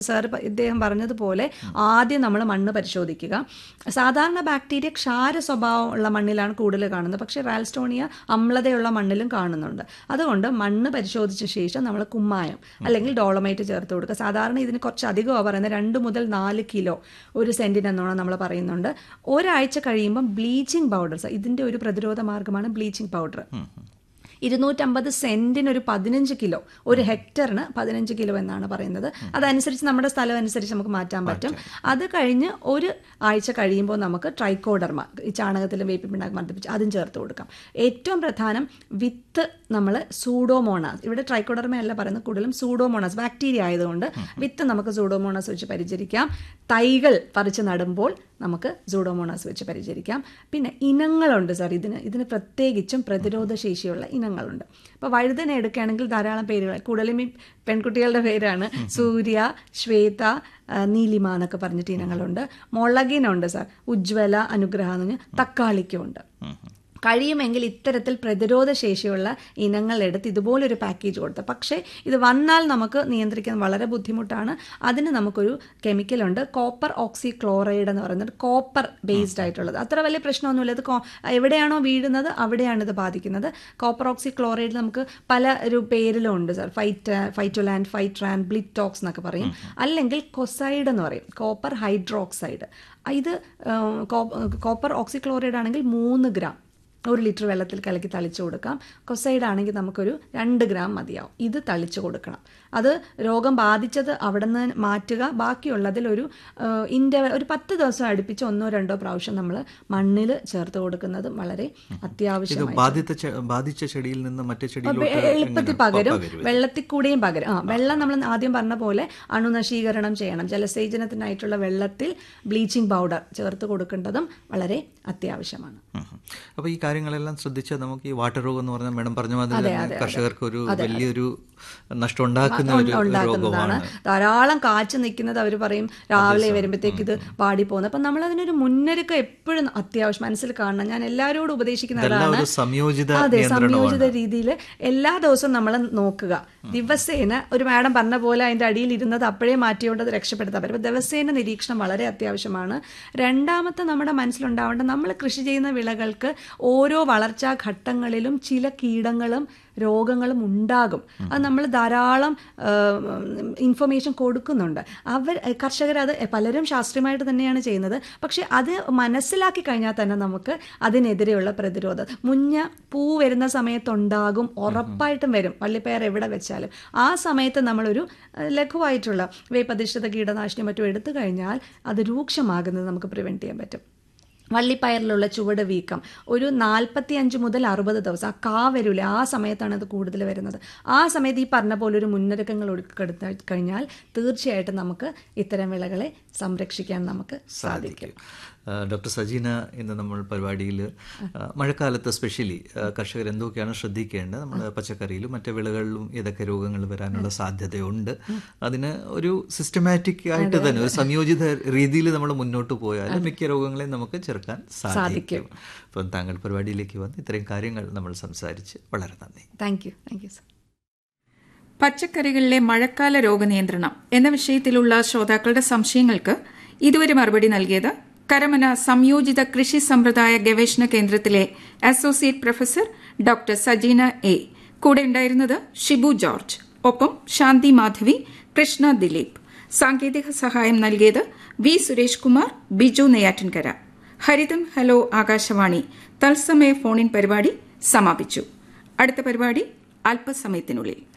Sir ഇദ്ദേഹം പറഞ്ഞതുപോലെ ആദ്യം നമ്മൾ മണ്ണ് പരിശോധിക്കുക സാധാരണ ബാക്ടീരിയ ക്ഷാര സ്വഭാവം ഉള്ള മണ്ണിലാണ് കൂടുതൽ കാണുന്നത് പക്ഷേ റാൽസ്റ്റോണിയ അമ്ലതയുള്ള മണ്ണിലും കാണുന്നുണ്ട് അതുകൊണ്ട് മണ്ണ് പരിശോധിച്ച ശേഷം നമ്മൾ കുമ്മായം അല്ലെങ്കിൽ ഡോളമൈറ്റ് ചേർത്ത് കൊടുക്കുക സാധാരണ ഇതിന് കുറച്ച് അധികമാണ് പറയുന്നത് രണ്ട് മുതൽ നാല് കിലോ ഒരു സെന്റിന് എന്നോണം നമ്മൾ പറയുന്നുണ്ട് ഒരാഴ്ച കഴിയുമ്പം ബ്ലീച്ചിങ് പൗഡർ ഇതിന്റെ ഒരു പ്രതിരോധ മാർഗമാണ് ബ്ലീച്ചിങ് പൗഡർ ഇരുന്നൂറ്റമ്പത് സെന്റിന് ഒരു പതിനഞ്ച് കിലോ ഒരു ഹെക്ടറിന് പതിനഞ്ച് കിലോ എന്നാണ് പറയുന്നത് അതനുസരിച്ച് നമ്മുടെ സ്ഥലം അനുസരിച്ച് നമുക്ക് മാറ്റാൻ പറ്റും അത് കഴിഞ്ഞ് ഒരു ആഴ്ച കഴിയുമ്പോൾ നമുക്ക് ട്രൈക്കോഡർമ ഈ ചാണകത്തിലും വേപ്പിൻ പിണ്ണാക്ക് മർദ്ദിപ്പിച്ച് അതും ചേർത്ത് കൊടുക്കാം ഏറ്റവും പ്രധാനം വിത്ത് നമ്മൾ സൂഡോമോണാസ് ഇവിടെ ട്രൈക്കോഡർമ അല്ല പറയുന്നത് കൂടുതലും സൂഡോമോണാസ് ബാക്ടീരിയ ആയതുകൊണ്ട് വിത്ത് നമുക്ക് സൂഡോമോണാസ് വെച്ച് പരിചരിക്കാം തൈകൾ പറിച്ച് നടുമ്പോൾ നമുക്ക് സൂഡോമോണാസ് വെച്ച് പരിചരിക്കാം പിന്നെ ഇനങ്ങളുണ്ട് സാർ ഇതിന് ഇതിന് പ്രത്യേകിച്ചും പ്രതിരോധ ശേഷിയുള്ള ഇനങ്ങളുണ്ട് അപ്പോൾ വഴുതന എടുക്കുകയാണെങ്കിൽ ധാരാളം പേരുകൾ കൂടുതലും ഈ പെൺകുട്ടികളുടെ പേരാണ് സൂര്യ ശ്വേത ആ, നീലിമ എന്നൊക്കെ പറഞ്ഞിട്ട് ഇനങ്ങളുണ്ട് മുളകിനുണ്ട് സാർ ഉജ്ജ്വല അനുഗ്രഹ എന്ന് പറഞ്ഞാൽ തക്കാളിക്കുമുണ്ട് കഴിയുമെങ്കിൽ ഇത്തരത്തിൽ പ്രതിരോധ ശേഷിയുള്ള ഇനങ്ങൾ എടുത്ത് ഇതുപോലൊരു പാക്കേജ് കൊടുത്ത് പക്ഷേ ഇത് വന്നാൽ നമുക്ക് നിയന്ത്രിക്കാൻ വളരെ ബുദ്ധിമുട്ടാണ് അതിന് നമുക്കൊരു കെമിക്കലുണ്ട് കോപ്പർ ഓക്സി ക്ലോറൈഡ് എന്ന് പറയുന്നത് കോപ്പർ ബേസ്ഡ് ആയിട്ടുള്ളത് അത്ര വലിയ പ്രശ്നമൊന്നുമില്ല ഇത് കോ- എവിടെയാണോ വീഴുന്നത് അവിടെയാണ് ഇത് ബാധിക്കുന്നത് കോപ്പർ ഓക്സി ക്ലോറൈഡ് നമുക്ക് പല ഒരു പേരിലും ഉണ്ട് സാർ ഫൈറ്റ് ഫൈറ്റോലാൻഡ് ഫൈട്രാൻ ബ്ലിറ്റോക്സ് എന്നൊക്കെ പറയും അല്ലെങ്കിൽ കൊസൈഡ് എന്ന് പറയും കോപ്പർ ഹൈഡ്രോക്സൈഡ് ഇത് കോപ്പർ ഓക്സി ക്ലോറൈഡ് ആണെങ്കിൽ മൂന്ന് ഗ്രാം ഒരു ലിറ്റർ വെള്ളത്തിൽ കലക്കി തളിച്ചു കൊടുക്കാം കൊസൈഡ് ആണെങ്കിൽ നമുക്കൊരു രണ്ട് ഗ്രാം മതിയാവും ഇത് തളിച്ചു കൊടുക്കണം അത് രോഗം ബാധിച്ചത് അവിടെ നിന്ന് മാറ്റുക ബാക്കിയുള്ളതിൽ ഒരു ഇൻ്റെ ഒരു പത്ത് ദിവസം അടുപ്പിച്ച് ഒന്നോ രണ്ടോ പ്രാവശ്യം നമ്മൾ മണ്ണിൽ ചേർത്ത് കൊടുക്കുന്നത് വളരെ ഇത് അത്യാവശ്യമായി ബാധിത ചെ- ബാധിച്ച ചെടിയിൽ നിന്ന് മറ്റേ അപ്പൊ ചെടിയിലോട്ട് എളുപ്പത്തിൽ എങ്ങനെ പകരും പകരും? വെള്ളത്തിൽ കൂടെയും പകരും ആ വെള്ളം നമ്മൾ ആദ്യം പറഞ്ഞ പോലെ അണുനശീകരണം ചെയ്യണം ജലസേചനത്തിനായിട്ടുള്ള വെള്ളത്തിൽ ബ്ലീച്ചിങ് പൗഡർ ചേർത്ത് കൊടുക്കേണ്ടതും വളരെ അത്യാവശ്യമാണ് ഉം. അപ്പൊ ഈ കാര്യങ്ങളെല്ലാം ശ്രദ്ധിച്ചാൽ നമുക്ക് ഈ വാട്ടർ രോഗം എന്ന് പറഞ്ഞാൽ മേഡം പറഞ്ഞ മാതിരി തന്നെ കർഷകർക്ക് ഒരു വലിയൊരു നഷ്ടം ഉണ്ടാക്കുന്ന ഒരു ഉണ്ടാക്കുന്നതാണ് രോഗമാണ് ധാരാളം കാച്ചു നിൽക്കുന്നത് അവർ പറയും രാവിലെ വരുമ്പോഴത്തേക്ക് ഇത് പാടി പോകുന്നത് അപ്പം നമ്മൾ അതിനൊരു മുന്നൊരുക്കം എപ്പോഴും അത്യാവശ്യം മനസ്സിൽ കാണണം ഞാൻ എല്ലാവരോടും ഉപദേശിക്കുന്ന ഇതെല്ലാം അതാണ് ഒരു സംയോജിത അതെ നിയന്ത്രണമാണ്. സംയോജിത രീതിയിൽ എല്ലാ ദിവസവും നമ്മൾ നോക്കുക ദിവസേന ഒരു മാഡം പറഞ്ഞ പോലെ അതിന്റെ അടിയിൽ ഇരുന്നത് അപ്പോഴേ മാറ്റിയോണ്ട് അത് രക്ഷപ്പെടുത്താൻ പറ്റും അപ്പോൾ ദിവസേന നിരീക്ഷണം വളരെ അത്യാവശ്യമാണ് രണ്ടാമത്തെ നമ്മുടെ മനസ്സിലുണ്ടാവേണ്ട നമ്മൾ കൃഷി ചെയ്യുന്ന വിളകൾക്ക് ഓരോ വളർച്ചാ ഘട്ടങ്ങളിലും ചില കീടങ്ങളും രോഗങ്ങളും ഉണ്ടാകും അത് നമ്മൾ ധാരാളം ഇൻഫർമേഷൻ കൊടുക്കുന്നുണ്ട് അവർ കർഷകർ അത് പലരും ശാസ്ത്രീയമായിട്ട് തന്നെയാണ് ചെയ്യുന്നത് പക്ഷെ അത് മനസ്സിലാക്കി കഴിഞ്ഞാൽ തന്നെ നമുക്ക് അതിനെതിരെയുള്ള പ്രതിരോധം മുഞ്ഞ പൂ വരുന്ന സമയത്തുണ്ടാകും ഉറപ്പായിട്ടും വരും വള്ളിപ്പയർ എവിടെ വെച്ചാലും ആ സമയത്ത് നമ്മളൊരു ഏഹ്, ലഘുവായിട്ടുള്ള വേപ്പധിഷ്ഠിത കീടനാശിനി മറ്റും എടുത്തു കഴിഞ്ഞാൽ അത് രൂക്ഷമാകുന്നത് നമുക്ക് പ്രിവെൻറ്റ് ചെയ്യാൻ പറ്റും വള്ളിപ്പയറിലുള്ള ചുവട് വീക്കം ഒരു നാൽപ്പത്തി അഞ്ച് മുതൽ അറുപത് ദിവസം ആ കാ വരൂലേ ആ സമയത്താണ് അത് കൂടുതൽ വരുന്നത് ആ സമയത്ത് ഈ പറഞ്ഞ പോലെ ഒരു മുന്നൊരുക്കങ്ങൾ എടുത്തു കഴിഞ്ഞാൽ തീർച്ചയായിട്ടും നമുക്ക് ഇത്തരം വിളകളെ സംരക്ഷിക്കാൻ നമുക്ക് സാധിക്കും ആ, ഡോക്ടർ സജീന ഇന്ന് നമ്മൾ പരിപാടിയിൽ മഴക്കാലത്ത് സ്പെഷ്യലി കർഷകർ എന്തൊക്കെയാണ് ശ്രദ്ധിക്കേണ്ടത് നമ്മൾ പച്ചക്കറിയിലും മറ്റു വിളകളിലും ഏതൊക്കെ രോഗങ്ങൾ വരാനുള്ള സാധ്യതയുണ്ട് അതിന് ഒരു സിസ്റ്റമാറ്റിക് ആയിട്ട് തന്നെ ഒരു സംയോജിത രീതിയിൽ നമ്മൾ മുന്നോട്ട് പോയാൽ മിക്ക രോഗങ്ങളെയും നമുക്ക് ചെറുക്കാൻ സാധിക്കും അപ്പം താങ്കൾ പരിപാടിയിലേക്ക് വന്ന് ഇത്രയും കാര്യങ്ങൾ നമ്മൾ സംസാരിച്ച് വളരെ നന്ദി thank you thank you sir പച്ചക്കറികളിലെ മഴക്കാല രോഗനിയന്ത്രണം എന്ന വിഷയത്തിലുള്ള ശ്രോതാക്കളുടെ സംശയങ്ങൾക്ക് ഇതുവരെ മറുപടി നൽകിയത് കരമന സംയോജിത കൃഷി സമ്പ്രദായ ഗവേഷണ കേന്ദ്രത്തിലെ associate professor doctor Sajeena A കൂടെ ഉണ്ടായിരുന്നത് ഷിബു ജോർജ് ഒപ്പം ശാന്തി മാധവി കൃഷ്ണ ദിലീപ് സാങ്കേതിക സഹായം നൽകിയത് വി സുരേഷ് കുമാർ ബിജു നെയ്യാറ്റിൻകര ഹരിതം ഹലോ ആകാശവാണി തത്സമയ ഫോണിൻ പരിപാടി സമാപിച്ചു അടുത്ത പരിപാടി അല്പസമയത്തിനുള്ളിൽ